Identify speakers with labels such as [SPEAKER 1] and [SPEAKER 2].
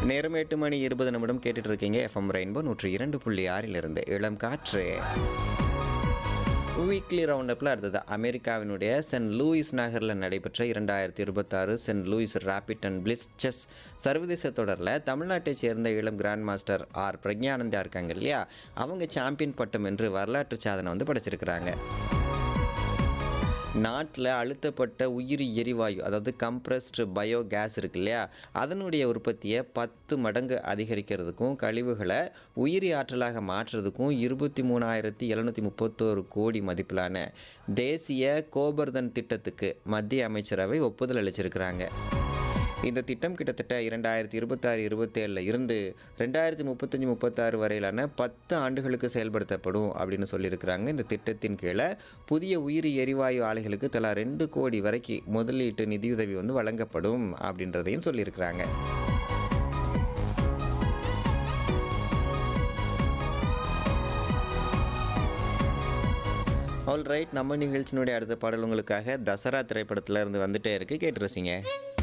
[SPEAKER 1] நேரம் எட்டு மணி இருபது நிமிடம் கேட்டுட்டு இருக்கீங்க எஃப்எம் ரெயின்போ நூற்றி இரண்டு புள்ளி ஆறிலிருந்து இளம் காற்று வீக்லி ரவுண்டப்பில் அடுத்தது அமெரிக்காவினுடைய சென்ட் லூயிஸ் நகரில் நடைபெற்ற இரண்டாயிரத்தி இருபத்தாறு Saint Louis rapid and blitz chess சர்வதேச தொடரில் தமிழ்நாட்டைச் சேர்ந்த இளம் கிராண்ட் மாஸ்டர் ஆர் பிரக்ஞானந்தா இருக்காங்க இல்லையா அவங்க சாம்பியன் பட்டம் என்று வரலாற்று சாதனை வந்து படைச்சிருக்கிறாங்க நாட்டில் அழுத்தப்பட்ட உயிரி எரிவாயு அதாவது கம்ப்ரஸ்டு பயோ கேஸ் இருக்கு இல்லையா அதனுடைய உற்பத்தியை பத்து மடங்கு அதிகரிக்கிறதுக்கும் கழிவுகளை உயிரி ஆற்றலாக மாற்றுறதுக்கும் இருபத்தி மூணாயிரத்தி எழுநூற்றி முப்பத்தோரு கோடி மதிப்பிலான தேசிய கோபர்தன் திட்டத்துக்கு மத்திய அமைச்சரவை ஒப்புதல் அளிச்சிருக்கிறாங்க இந்த திட்டம் கிட்டத்தட்ட இரண்டாயிரத்தி இருபத்தாறு இருபத்தேழில் இருந்து ரெண்டாயிரத்தி முப்பத்தஞ்சு முப்பத்தாறு வரையிலான பத்து ஆண்டுகளுக்கு செயல்படுத்தப்படும் அப்படின்னு சொல்லியிருக்கிறாங்க இந்த திட்டத்தின் கீழே புதிய உயிரி எரிவாயு ஆலைகளுக்கு தலா ரெண்டு கோடி வரைக்கும் முதலீட்டு நிதியுதவி வந்து வழங்கப்படும் அப்படின்றதையும் சொல்லியிருக்கிறாங்க ஆல் ரைட் நம்ம நிகழ்ச்சியினுடைய அடுத்த பாடல் உங்களுக்காக தசரா திரைப்படத்துல இருந்து வந்துட்டே இருக்கு கேட்டு ரசிங்க